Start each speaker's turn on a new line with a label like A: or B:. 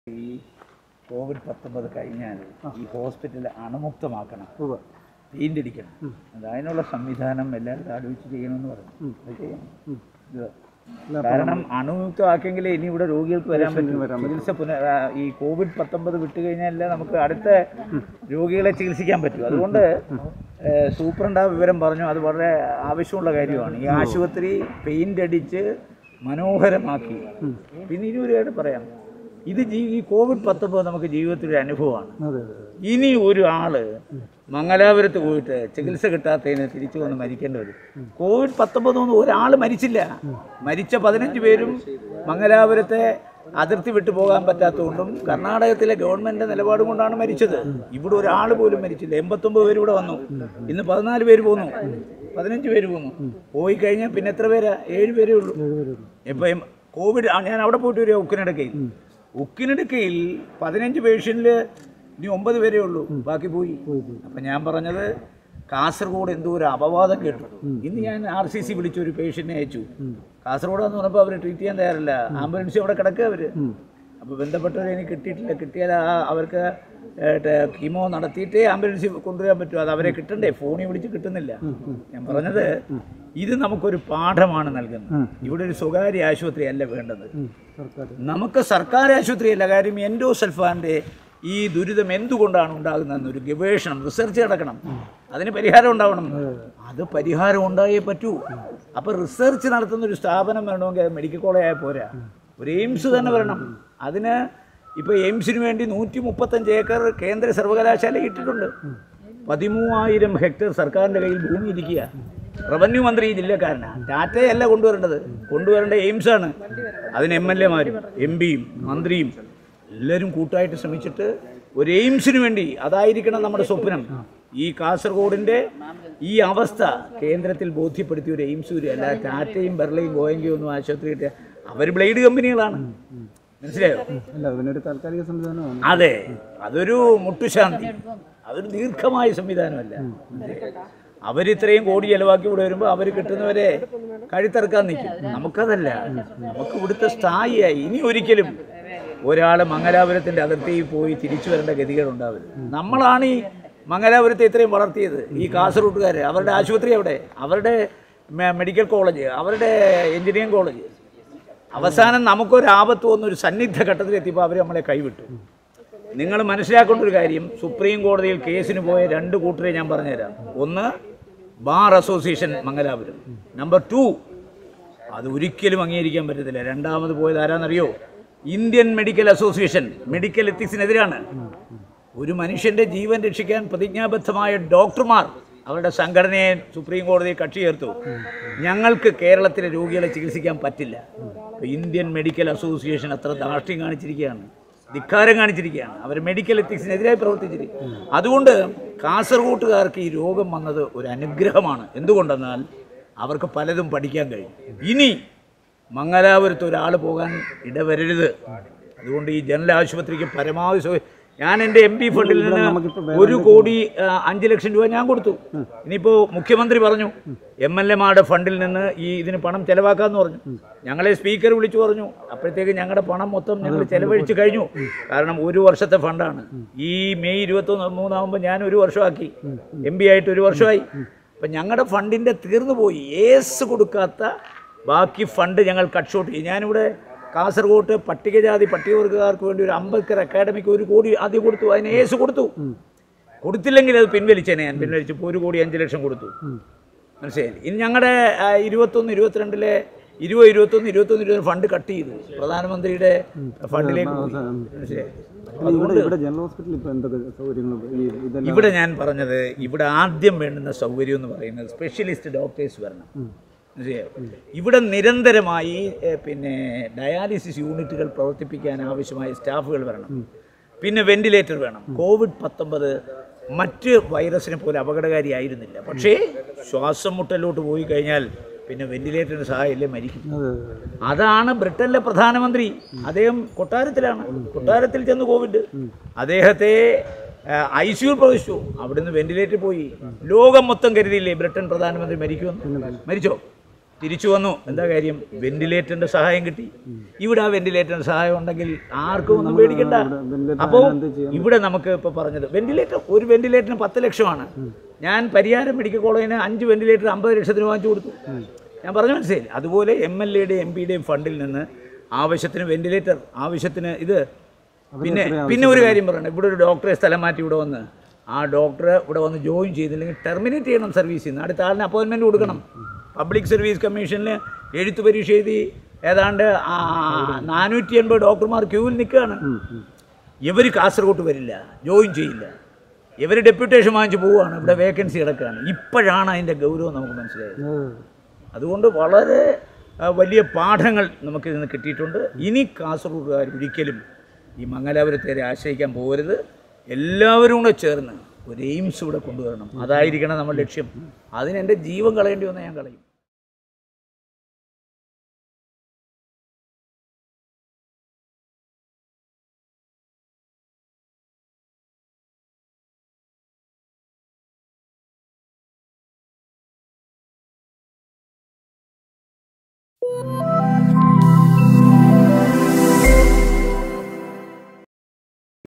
A: ഈ കോവിഡ് പത്തൊമ്പത് കഴിഞ്ഞാൽ ഈ ഹോസ്പിറ്റൽ അണുമുക്തമാക്കണം
B: ഉവ്വ്.
A: പെയിന്റ് അടിക്കണം അത് അതിനുള്ള സംവിധാനം എല്ലാവരും ആലോചിച്ച് ചെയ്യണമെന്ന് പറഞ്ഞു അത് ചെയ്യണം. ഇത് കാരണം അണുമുക്തമാക്കിയെങ്കിലേ ഇനി ഇവിടെ രോഗികൾക്ക് വരാൻ പറ്റും ചികിത്സ പുന ആ, ഈ കോവിഡ് പത്തൊമ്പത് വിട്ട് കഴിഞ്ഞാൽ നമുക്ക് അടുത്ത രോഗികളെ ചികിത്സിക്കാൻ പറ്റും അതുകൊണ്ട് ഏഹ്, സൂപ്രണ്ട് ആ വിവരം പറഞ്ഞു അത് വളരെ ആവശ്യമുള്ള കാര്യമാണ് ഈ ആശുപത്രി പെയിന്റ് അടിച്ച് മനോഹരമാക്കി പിന്നെ ഇനി ഒരു കാര്യം പറയാം ഇത് ജീ ഈ കോവിഡ് പത്തൊമ്പത് നമുക്ക് ജീവിതത്തിലൊരു അനുഭവമാണ്
B: അതെ അതെ
A: ഇനി ഒരു ആള് മംഗലാപുരത്ത് പോയിട്ട് ചികിത്സ കിട്ടാത്തതിന് തിരിച്ചു വന്ന് മരിക്കേണ്ടി വരും കോവിഡ് പത്തൊമ്പത് ഒന്നും ഒരാൾ മരിച്ചില്ല മരിച്ച പതിനഞ്ച് പേരും മംഗലാപുരത്തെ അതിർത്തി വിട്ടു പോകാൻ പറ്റാത്തതുകൊണ്ടും കർണാടകത്തിലെ ഗവൺമെന്റ് നിലപാട് കൊണ്ടാണ് മരിച്ചത് ഇവിടെ ഒരാൾ പോലും മരിച്ചില്ല എൺപത്തൊമ്പത് പേര് ഇവിടെ വന്നു ഇന്ന് പതിനാല് പേര് പോന്നു പതിനഞ്ച് പേര് പോന്നു പോയി കഴിഞ്ഞാൽ പിന്നെ എത്ര പേരാ ഏഴ് പേരേ ഉള്ളൂ ഇപ്പം കോവിഡ് ആ, ഞാൻ അവിടെ പോയിട്ട് വരിക ഉക്കിനിടക്കയിൽ ഉക്കിനിടക്കയിൽ പതിനഞ്ച് പേഷ്യന്റിൽ ഇനി ഒമ്പത് പേരേ ഉള്ളൂ ബാക്കി പോയി അപ്പം ഞാൻ പറഞ്ഞത് കാസർഗോഡ് എന്തോ ഒരു അപവാദം കേട്ടു ഇന്ന് ഞാൻ ആർ സി സി വിളിച്ച ഒരു പേഷ്യന്റിനെ അയച്ചു കാസർഗോഡ് എന്ന് പറഞ്ഞപ്പോൾ അവർ ട്രീറ്റ് ചെയ്യാൻ തയ്യാറില്ല ആംബുലൻസ് അവിടെ കിടക്കുക അവർ അപ്പോൾ ബന്ധപ്പെട്ടവരെ എനിക്ക് കിട്ടിയിട്ടില്ല കിട്ടിയാൽ ആ അവർക്ക് കീമോ നടത്തിയിട്ടേ ആംബുലൻസിൽ കൊണ്ടുവരാൻ പറ്റൂ അത് അവരെ കിട്ടണ്ടേ ഫോണിൽ വിളിച്ച് കിട്ടുന്നില്ല ഞാൻ പറഞ്ഞത് ഇത് നമുക്കൊരു പാഠമാണ് നൽകുന്നത് ഇവിടെ ഒരു സ്വകാര്യ ആശുപത്രി അല്ല വേണ്ടത്
B: സർക്കാർ
A: നമുക്ക് സർക്കാർ ആശുപത്രിയല്ല കാര്യം എൻഡോസൾഫാൻ്റെ ഈ ദുരിതം എന്തുകൊണ്ടാണ് ഉണ്ടാകുന്നതെന്ന് ഒരു ഗവേഷണം റിസർച്ച് നടക്കണം അതിന് പരിഹാരം ഉണ്ടാവണം അത് പരിഹാരം ഉണ്ടായേ പറ്റൂ അപ്പോൾ റിസർച്ച് നടത്തുന്ന ഒരു സ്ഥാപനം വേണമെങ്കിൽ അത് മെഡിക്കൽ കോളേജായ പോരാ ഒരു എയിംസ് തന്നെ വരണം അതിന് ഇപ്പോൾ എയിംസിന് വേണ്ടി നൂറ്റി മുപ്പത്തഞ്ച് ഏക്കർ കേന്ദ്ര സർവകലാശാല ഇട്ടിട്ടുണ്ട് പതിമൂവായിരം ഹെക്ടർ സർക്കാരിൻ്റെ കയ്യിൽ ഭൂമി ഇരിക്കുക റവന്യൂ മന്ത്രി ഈ ജില്ലക്കാരനാണ് ടാറ്റയല്ല കൊണ്ടുവരേണ്ടത് കൊണ്ടുവരേണ്ട എയിംസാണ് അതിന് എം എൽ എമാരും എം പിയും മന്ത്രിയും എല്ലാവരും കൂട്ടായിട്ട് ശ്രമിച്ചിട്ട് ഒരു എയിംസിന് വേണ്ടി അതായിരിക്കണം നമ്മുടെ സ്വപ്നം ഈ കാസർഗോഡിൻ്റെ ഈ അവസ്ഥ കേന്ദ്രത്തിൽ ബോധ്യപ്പെടുത്തിയ ഒരു എയിംസ് വരിക അല്ല ടാറ്റയും ബെർലയും ഗോയങ്കയും ഒന്നും ആശുപത്രി കിട്ടിയ അവർ ബ്ലേഡ് കമ്പനികളാണ് മനസ്സിലായോ
B: അല്ല അതിനൊരു താൽക്കാലിക സംവിധാനമാണ്
A: അതെ അതൊരു മുട്ടുശാന്തി അതൊരു ദീർഘമായ സംവിധാനമല്ല അവരിത്രയും കോടി ചെലവാക്കി ഇവിടെ വരുമ്പോൾ അവർ കിട്ടുന്നവരെ കഴുത്തിറക്കാൻ നിൽക്കും നമുക്കതല്ല നമുക്ക് ഇവിടുത്തെ സ്ഥായിയായി ഇനി ഒരിക്കലും ഒരാൾ മംഗലാപുരത്തിൻ്റെ അതിർത്തിയിൽ പോയി തിരിച്ചു വരേണ്ട ഗതികളുണ്ടാവരുത് നമ്മളാണ് ഈ മംഗലാപുരത്തെ ഇത്രയും വളർത്തിയത് ഈ കാസർഗോട്ടുകാർ അവരുടെ ആശുപത്രി അവിടെ അവരുടെ മെ- മെഡിക്കൽ കോളേജ് അവരുടെ എഞ്ചിനീയറിംഗ് കോളേജ് അവസാനം നമുക്കൊരു ആപത്ത് വന്ന ഒരു സന്നിഗ്ധ ഘട്ടത്തിലെത്തിയപ്പോൾ അവർ നമ്മളെ കൈവിട്ടു നിങ്ങൾ മനസ്സിലാക്കേണ്ട ഒരു കാര്യം സുപ്രീം കോടതിയിൽ കേസിന് പോയ രണ്ട് കൂട്ടരെ ഞാൻ പറഞ്ഞുതരാം ഒന്ന് bar association Mangalapuram number two അത് ഒരിക്കലും അംഗീകരിക്കാൻ പറ്റത്തില്ല രണ്ടാമത് പോയത് ആരാന്നറിയോ ഇന്ത്യൻ മെഡിക്കൽ അസോസിയേഷൻ മെഡിക്കൽ എത്തിക്സിനെതിരാണ് ഒരു മനുഷ്യന്റെ ജീവൻ രക്ഷിക്കാൻ പ്രതിജ്ഞാബദ്ധമായ ഡോക്ടർമാർ അവരുടെ സംഘടനയെ സുപ്രീം കോടതി കക്ഷി ചേർത്തു ഞങ്ങൾക്ക് കേരളത്തിലെ രോഗികളെ ചികിത്സിക്കാൻ പറ്റില്ല അപ്പോൾ ഇന്ത്യൻ മെഡിക്കൽ അസോസിയേഷൻ അത്ര ധാർഷ്ട്യം കാണിച്ചിരിക്കുകയാണ് ധിക്കാരം കാണിച്ചിരിക്കുകയാണ് അവർ മെഡിക്കൽ എത്തിക്സിനെതിരായി പ്രവർത്തിച്ചിരിക്കും അതുകൊണ്ട് കാസർഗോട്ടുകാർക്ക് ഈ രോഗം വന്നത് ഒരു അനുഗ്രഹമാണ് എന്തുകൊണ്ടെന്നാൽ അവർക്ക് പലതും പഠിക്കാൻ കഴിയും ഇനി മംഗലാപുരത്ത് ഒരാൾ പോകാൻ ഇടവരരുത് അതുകൊണ്ട് ഈ ജനറൽ ആശുപത്രിക്ക് പരമാവധി സൗ- ഞാൻ എൻ്റെ എം പി ഫണ്ടിൽ നിന്ന് ഒരു കോടി ആ, അഞ്ച് ലക്ഷം രൂപ ഞാൻ കൊടുത്തു ഇനിയിപ്പോൾ മുഖ്യമന്ത്രി പറഞ്ഞു എം എൽ എമാരുടെ ഫണ്ടിൽ നിന്ന് ഈ ഇതിന് പണം ചെലവാക്കാമെന്ന് പറഞ്ഞു ഞങ്ങളെ സ്പീക്കർ വിളിച്ചു പറഞ്ഞു അപ്പോഴത്തേക്ക് ഞങ്ങളുടെ പണം മൊത്തം ഞങ്ങൾ ചെലവഴിച്ച് കഴിഞ്ഞു കാരണം ഒരു വർഷത്തെ ഫണ്ടാണ് ഈ മെയ് ഇരുപത്തൊന്ന് മൂന്നാകുമ്പോൾ ഞാൻ ഒരു വർഷമാക്കി എം പി ആയിട്ട് ഒരു വർഷമായി അപ്പം ഞങ്ങളുടെ ഫണ്ടിൻ്റെ തീർന്നു പോയി ഏസ് കൊടുക്കാത്ത ബാക്കി ഫണ്ട് ഞങ്ങൾ കട്ട് ഷോട്ട് ചെയ്യും ഞാനിവിടെ കാസർഗോട്ട് പട്ടികജാതി പട്ടികവർഗക്കാർക്ക് വേണ്ടി ഒരു അംബേദ്കർ അക്കാഡമിക്ക് ഒരു കോടി ആദ്യം കൊടുത്തു അതിന് ഏസ് കൊടുത്തു കൊടുത്തില്ലെങ്കിൽ അത് പിൻവലിച്ചേനെ ഞാൻ പിൻവലിച്ചപ്പോൾ ഒരു കോടി അഞ്ച് ലക്ഷം കൊടുത്തു മനസ്സിലായി ഇനി ഞങ്ങളുടെ ആ, ഇരുപത്തൊന്ന് ഇരുപത്തിരണ്ടിലെ ഇരുപത് ഇരുപത്തൊന്ന് ഇരുപത്തൊന്ന് ഇരുപത് ഫണ്ട് കട്ട് ചെയ്തു പ്രധാനമന്ത്രിയുടെ ഫണ്ടിലേക്ക് പോയി. മനസ്സിലായി
B: പിന്നെ ഇവിടെ ഇവിടെ ജനറൽ ഹോസ്പിറ്റലിൽ ഇപ്പോൾ എന്തൊക്കെ സൗകര്യങ്ങൾ ഈ ഇതെല്ലാം
A: ഇവിടെ ഞാൻ പറഞ്ഞത് ഇവിടെ ആദ്യം വേണ്ടുന്ന സൗകര്യം എന്ന് പറയുന്നത് സ്പെഷ്യലിസ്റ്റ് ഡോക്ടേഴ്സ് വരണം മനസ്സിലായോ? ഇവിടെ നിരന്തരമായി ഏ, പിന്നെ ഡയാലിസിസ് യൂണിറ്റുകൾ പ്രവർത്തിപ്പിക്കാൻ ആവശ്യമായ സ്റ്റാഫുകൾ വരണം പിന്നെ വെന്റിലേറ്റർ വേണം കോവിഡ് പത്തൊമ്പത് മറ്റ് വൈറസിനെ പോലെ അപകടകാരിയായിരുന്നില്ല പക്ഷേ ശ്വാസം മുട്ടലിലോട്ട് പോയി കഴിഞ്ഞാൽ പിന്നെ വെന്റിലേറ്ററിന് സഹായമില്ലേ മരിക്കും
B: അതെ അതെ
A: അതാണ് ബ്രിട്ടനിലെ പ്രധാനമന്ത്രി അദ്ദേഹം കൊട്ടാരത്തിലാണ് കൊട്ടാരത്തിൽ ചെന്ന് കോവിഡ് അദ്ദേഹത്തെ ഐ സിയുൽ പ്രവേശിച്ചു അവിടുന്ന് വെന്റിലേറ്ററിൽ പോയി ലോകം മൊത്തം കരുതിയില്ലേ ബ്രിട്ടൻ പ്രധാനമന്ത്രി മരിക്കുമെന്ന് മരിച്ചോ തിരിച്ചു വന്നു എന്താ കാര്യം വെന്റിലേറ്ററിന്റെ സഹായം കിട്ടി ഇവിടെ ആ വെന്റിലേറ്ററിന്റെ സഹായം ഉണ്ടെങ്കിൽ ആർക്കും ഒന്നും പേടിക്കണ്ട
B: വെന്റിലേറ്റർ
A: അപ്പോൾ
B: എന്ത് ചെയ്യാൻ
A: ഇവിടെ നമുക്ക് ഇപ്പോൾ പറഞ്ഞത് വെന്റിലേറ്റർ ഒരു വെന്റിലേറ്ററിന് പത്ത് ലക്ഷമാണ് ഞാൻ പരിയാരം മെഡിക്കൽ കോളേജിന് അഞ്ച് വെന്റിലേറ്റർ അമ്പത് ലക്ഷത്തിന് വാങ്ങിച്ചു കൊടുത്തു ഞാൻ പറഞ്ഞു മനസ്സിലായി അതുപോലെ എം എൽ എയുടെയും എം പിയുടെയും ഫണ്ടിൽ നിന്ന് ആവശ്യത്തിന് വെന്റിലേറ്റർ ആവശ്യത്തിന് ഇത് പിന്നെ പിന്നെ ഒരു കാര്യം പറയണം ഇവിടെ ഒരു ഡോക്ടറെ സ്ഥലം മാറ്റി ഇവിടെ വന്ന് ആ ഡോക്ടർ ഇവിടെ വന്ന് ജോയിൻ ചെയ്തില്ലെങ്കിൽ ടെർമിനേറ്റ് ചെയ്യണം സർവീസിൽ നിന്ന് അടുത്ത ആളിന് അപ്പോയിൻമെൻറ്റ് കൊടുക്കണം പബ്ലിക് സർവീസ് കമ്മീഷനിൽ എഴുത്ത് പരീക്ഷ എഴുതി ഏതാണ്ട് നാനൂറ്റി എൺപത് ഡോക്ടർമാർ ക്യൂവിൽ നിൽക്കുകയാണ് ഇവർ കാസർഗോട്ട് വരില്ല ജോയിൻ ചെയ്യില്ല ഇവർ ഡെപ്യൂട്ടേഷൻ വാങ്ങിച്ച് പോവുകയാണ് ഇവിടെ വേക്കൻസി കിടക്കുകയാണ് ഇപ്പോഴാണ് അതിൻ്റെ ഗൗരവം നമുക്ക് മനസ്സിലായത് അതുകൊണ്ട് വളരെ ആ, വലിയ പാഠങ്ങൾ നമുക്ക് ഇതിൽ നിന്ന് കിട്ടിയിട്ടുണ്ട് ഇനി കാസർഗോഡുകാർ ഒരിക്കലും ഈ മംഗലാപുരത്തേരെ ആശ്രയിക്കാൻ പോകരുത് എല്ലാവരും കൂടെ ചേർന്ന് ഒരു എയിംസ് ഇവിടെ കൊണ്ടുവരണം അതായിരിക്കണം നമ്മുടെ ലക്ഷ്യം അതിന് എൻ്റെ ജീവൻ കളയേണ്ടി വന്നാൽ ഞാൻ കളയും
C: Thank